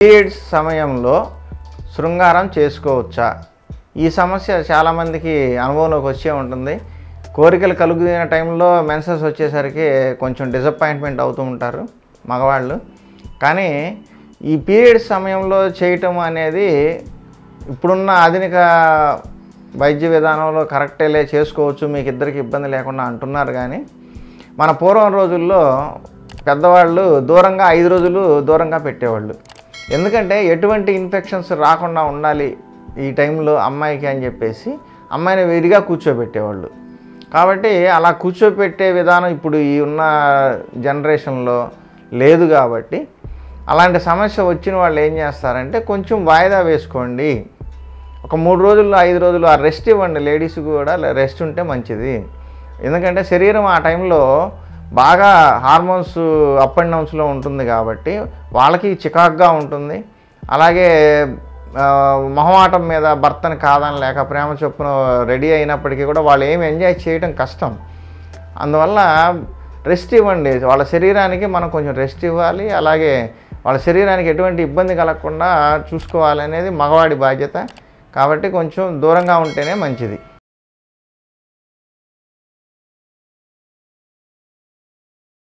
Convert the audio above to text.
periods సమయంలో శృంగారం చేసుకోవచ్చా ఈ సమస్య చాలామందికి అనుభవంలోకి వచ్చే ఉంటుంది కోరికలు కలుగుతున్న టైంలో మెన్సెస్ వచ్చేసరికి కొంచెం డిసప్పాయింట్మెంట్ అవుతూ ఉంటారు మగవాళ్ళు కానీ ఈ పీరియడ్స్ సమయంలో చేయటం అనేది ఇప్పుడున్న ఆధునిక వైద్య విధానంలో కరెక్టేలే చేసుకోవచ్చు మీకు ఇద్దరికి ఇబ్బంది లేకుండా అంటున్నారు కానీ మన పూర్వం రోజుల్లో పెద్దవాళ్ళు దూరంగా ఐదు రోజులు దూరంగా పెట్టేవాళ్ళు ఎందుకంటే ఎటువంటి ఇన్ఫెక్షన్స్ రాకుండా ఉండాలి ఈ టైంలో అమ్మాయికి అని చెప్పేసి అమ్మాయిని విడిగా కూర్చోబెట్టేవాళ్ళు కాబట్టి అలా కూర్చోపెట్టే విధానం ఇప్పుడు ఈ ఉన్న జనరేషన్లో లేదు కాబట్టి అలాంటి సమస్య వచ్చిన వాళ్ళు ఏం చేస్తారంటే కొంచెం వాయిదా వేసుకోండి ఒక మూడు రోజులు ఐదు రోజులు ఆ రెస్ట్ ఇవ్వండి లేడీస్ కూడా రెస్ట్ ఉంటే మంచిది ఎందుకంటే శరీరం ఆ టైంలో బాగా హార్మోన్స్ అప్ అండ్ డౌన్స్లో ఉంటుంది కాబట్టి వాళ్ళకి చికాక్గా ఉంటుంది అలాగే ఆ, మొహమాటం మీద భర్తని కాదని లేక ప్రేమ చొప్పున రెడీ అయినప్పటికీ కూడా వాళ్ళు ఏమి ఎంజాయ్ చేయడం కష్టం అందువల్ల రెస్ట్ ఇవ్వండి వాళ్ళ శరీరానికి మనం కొంచెం రెస్ట్ ఇవ్వాలి అలాగే వాళ్ళ శరీరానికి ఎటువంటి ఇబ్బంది కలగకుండా చూసుకోవాలి అనేది మగవాడి బాధ్యత కాబట్టి కొంచెం దూరంగా ఉంటేనే మంచిది